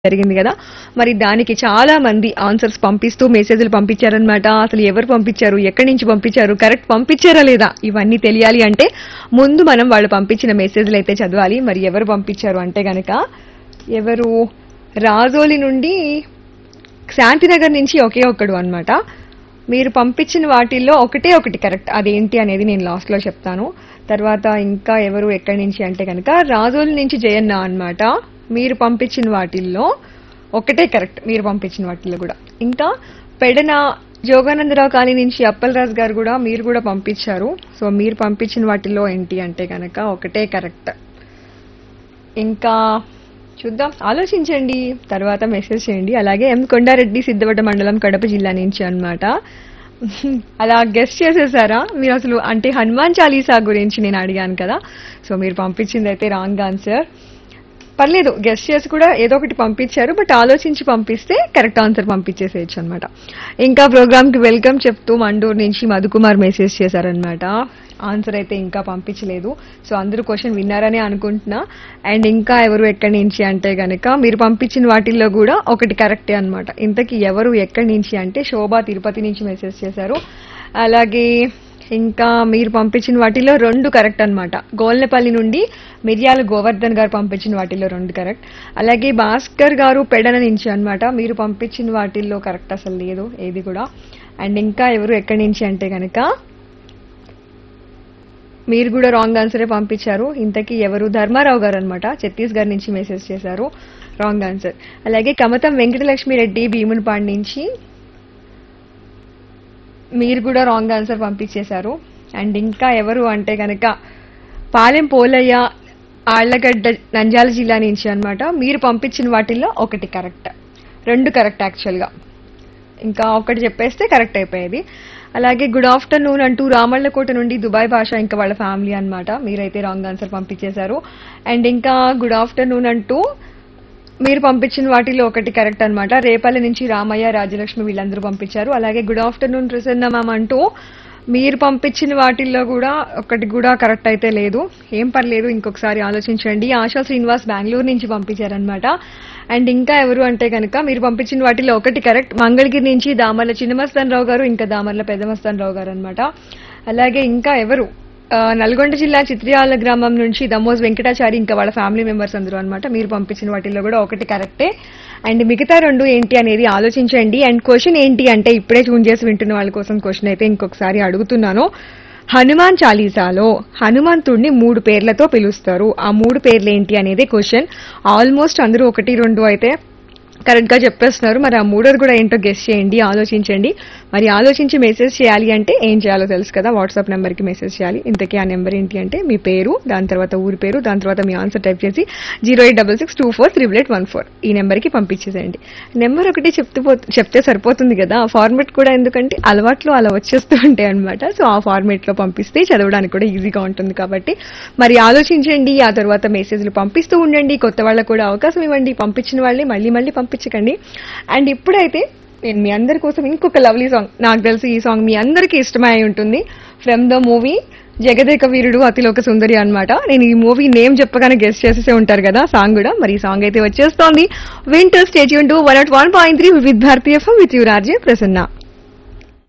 జరిగింది కదా మరి దానికి చాలా మంది ఆన్సర్స్ పంపిస్తూ మెసేజ్లు పంపించారనమాట అసలు ఎవరు పంపించారు ఎక్కడి నుంచి పంపించారు కరెక్ట్ పంపించారా లేదా ఇవన్నీ తెలియాలి అంటే ముందు మనం వాళ్ళు పంపించిన మెసేజ్లు అయితే చదవాలి మరి ఎవరు పంపించారు అంటే గనక ఎవరు రాజోలి నుండి శాంతినగర్ నుంచి ఒకే ఒక్కడు అన్నమాట మీరు పంపించిన వాటిల్లో ఒకటే ఒకటి కరెక్ట్ అదేంటి అనేది నేను లాస్ట్లో చెప్తాను తర్వాత ఇంకా ఎవరు ఎక్కడి నుంచి అంటే కనుక రాజోలి నుంచి జయన్న అన్నమాట మీరు పంపించిన వాటిల్లో ఒకటే కరెక్ట్ మీరు పంపించిన వాటిల్లో కూడా ఇంకా పెడన జోగానందరావు కాలనీ నుంచి అప్పలరాజు గారు కూడా మీరు కూడా పంపించారు సో మీరు పంపించిన వాటిల్లో ఏంటి అంటే కనుక ఒకటే కరెక్ట్ ఇంకా చూద్దాం ఆలోచించండి తర్వాత మెసేజ్ చేయండి అలాగే ఎం కొండారెడ్డి సిద్ధవట మండలం కడప జిల్లా నుంచి అన్నమాట అలా గెస్ట్ చేసేసారా మీరు అసలు అంటే హనుమాన్ చాలీసా గురించి నేను అడిగాను కదా సో మీరు పంపించింది అయితే రాంగ్ ఆన్సర్ పర్లేదు గెస్ట్ చేసి కూడా ఏదో ఒకటి పంపించారు బట్ ఆలోచించి పంపిస్తే కరెక్ట్ ఆన్సర్ పంపించేసేయచ్చు అనమాట ఇంకా ప్రోగ్రామ్ కి వెల్కమ్ చెప్తూ మండూరు నుంచి మధుకుమార్ మెసేజ్ చేశారనమాట ఆన్సర్ అయితే ఇంకా పంపించలేదు సో అందరూ క్వశ్చన్ విన్నారని అనుకుంటున్నా అండ్ ఇంకా ఎవరు ఎక్కడి నుంచి అంటే గనక మీరు పంపించిన వాటిల్లో కూడా ఒకటి కరెక్టే అన్నమాట ఇంతకీ ఎవరు ఎక్కడి నుంచి అంటే శోభా తిరుపతి నుంచి మెసేజ్ చేశారు అలాగే ఇంకా మీరు పంపించిన వాటిలో రెండు కరెక్ట్ అన్నమాట గోల్నెపల్లి నుండి మిర్యాల గోవర్ధన్ గారు పంపించిన వాటిల్లో రెండు కరెక్ట్ అలాగే భాస్కర్ గారు పెడన నుంచి అన్నమాట మీరు పంపించిన వాటిల్లో కరెక్ట్ అసలు లేదు ఏది కూడా అండ్ ఇంకా ఎవరు ఎక్కడి నుంచి అంటే కనుక మీరు కూడా రాంగ్ ఆన్సరే పంపించారు ఇంతకీ ఎవరు ధర్మారావు గారు అనమాట ఛత్తీస్గఢ్ నుంచి మెసేజ్ చేశారు రాంగ్ ఆన్సర్ అలాగే కమతం వెంకటలక్ష్మి రెడ్డి భీమునిపాడు నుంచి మీరు కూడా రాంగ్ ఆన్సర్ పంపించేశారు అండ్ ఇంకా ఎవరు అంటే కనుక పాలెం పోలయ్య ఆళ్లగడ్డ నంద్యాల జిల్లా నుంచి అన్నమాట మీరు పంపించిన వాటిల్లో ఒకటి కరెక్ట్ రెండు కరెక్ట్ యాక్చువల్గా ఇంకా ఒకటి చెప్పేస్తే కరెక్ట్ అయిపోయేది అలాగే గుడ్ ఆఫ్టర్నూన్ అంటూ రామళ్ళకోట నుండి దుబాయ్ భాష ఇంకా వాళ్ళ ఫ్యామిలీ అన్నమాట మీరైతే రాంగ్ ఆన్సర్ పంపించేశారు అండ్ ఇంకా గుడ్ ఆఫ్టర్నూన్ అంటూ మీరు పంపించిన వాటిలో ఒకటి కరెక్ట్ అన్నమాట రేపల్లి నుంచి రామయ్య రాజలక్ష్మి వీళ్ళందరూ పంపించారు అలాగే గుడ్ ఆఫ్టర్నూన్ ప్రసన్న మ్యామ్ అంటూ మీరు పంపించిన వాటిల్లో కూడా ఒకటి కూడా కరెక్ట్ అయితే లేదు ఏం పర్లేదు ఇంకొకసారి ఆలోచించండి ఆశా శ్రీనివాస్ బెంగళూరు నుంచి పంపించారనమాట అండ్ ఇంకా ఎవరు అంటే కనుక మీరు పంపించిన వాటిలో ఒకటి కరెక్ట్ మంగళగిరి నుంచి దామర్ల చిన్నమస్తాన్ రావు గారు ఇంకా దామర్ల పెద్దమస్తాన్ రావు గారు అనమాట అలాగే ఇంకా ఎవరు ఆ, నల్గొండ జిల్లా చిత్రియాల గ్రామం నుంచి దమోజ్ వెంకటాచారి ఇంకా వాళ్ళ ఫ్యామిలీ మెంబర్స్ అందరూ అనమాట మీరు పంపించిన వాటిల్లో కూడా ఒకటి కరెక్టే అండ్ మిగతా రెండు ఏంటి అనేది ఆలోచించండి అండ్ క్వశ్చన్ ఏంటి అంటే ఇప్పుడే ట్యూన్ చేసి వింటున్న వాళ్ళ కోసం క్వశ్చన్ అయితే ఇంకొకసారి అడుగుతున్నాను హనుమాన్ చాలీసాలో హనుమంతుడిని మూడు పేర్లతో పిలుస్తారు ఆ మూడు పేర్లు ఏంటి అనేది క్వశ్చన్ ఆల్మోస్ట్ అందరూ ఒకటి రెండు అయితే కరెక్ట్ గా చెప్పేస్తున్నారు మరి ఆ మూడోది కూడా ఏంటో గెస్ట్ చేయండి ఆలోచించండి మరి ఆలోచించి మెసేజ్ చేయాలి అంటే ఏం చేయాలో తెలుసు కదా వాట్సాప్ నెంబర్ కి మెసేజ్ చేయాలి ఇంతకీ ఆ నెంబర్ ఏంటి అంటే మీ పేరు దాని తర్వాత ఊరి పేరు దాని తర్వాత మీ ఆన్సర్ టైప్ చేసి zero eight double six two four triple eight one four ఈ నెంబర్ కి పంపించేసేయండి నెంబర్ ఒకటి చెప్తూ పో- చెప్తే సరిపోతుంది కదా ఆ ఫార్మేట్ కూడా ఎందుకంటే అలవాట్లు అలా వచ్చేస్తూ ఉంటాయి అనమాట సో ఆ ఫార్మేట్ లో పంపిస్తే చదవడానికి కూడా ఈజీగా ఉంటుంది కాబట్టి మరి ఆలోచించండి ఆ తర్వాత మెసేజ్లు పంపిస్తూ ఉండండి కొత్త వాళ్ళకు కూడా అవకాశం ఇవ్వండి పంపించిన వాళ్ళే మళ్ళీ మళ్ళీ పంపించకండి అండ్ ఇప్పుడైతే నేను మీ అందరి కోసం ఇంకొక లవ్లీ సాంగ్ నాకు తెలిసి ఈ సాంగ్ మీ అందరికీ ఇష్టమై అయి ఉంటుంది from the movie Jagadeka Veerudu Athiloka Sundari అన్నమాట నేను ఈ మూవీ నేమ్ చెప్పగానే గెస్ట్ చేసేసే ఉంటారు కదా సాంగ్ కూడా మరి ఈ సాంగ్ అయితే వచ్చేస్తోంది వింటర్ stay tuned to one at one point three with Bharati with యువరాజే ప్రసన్న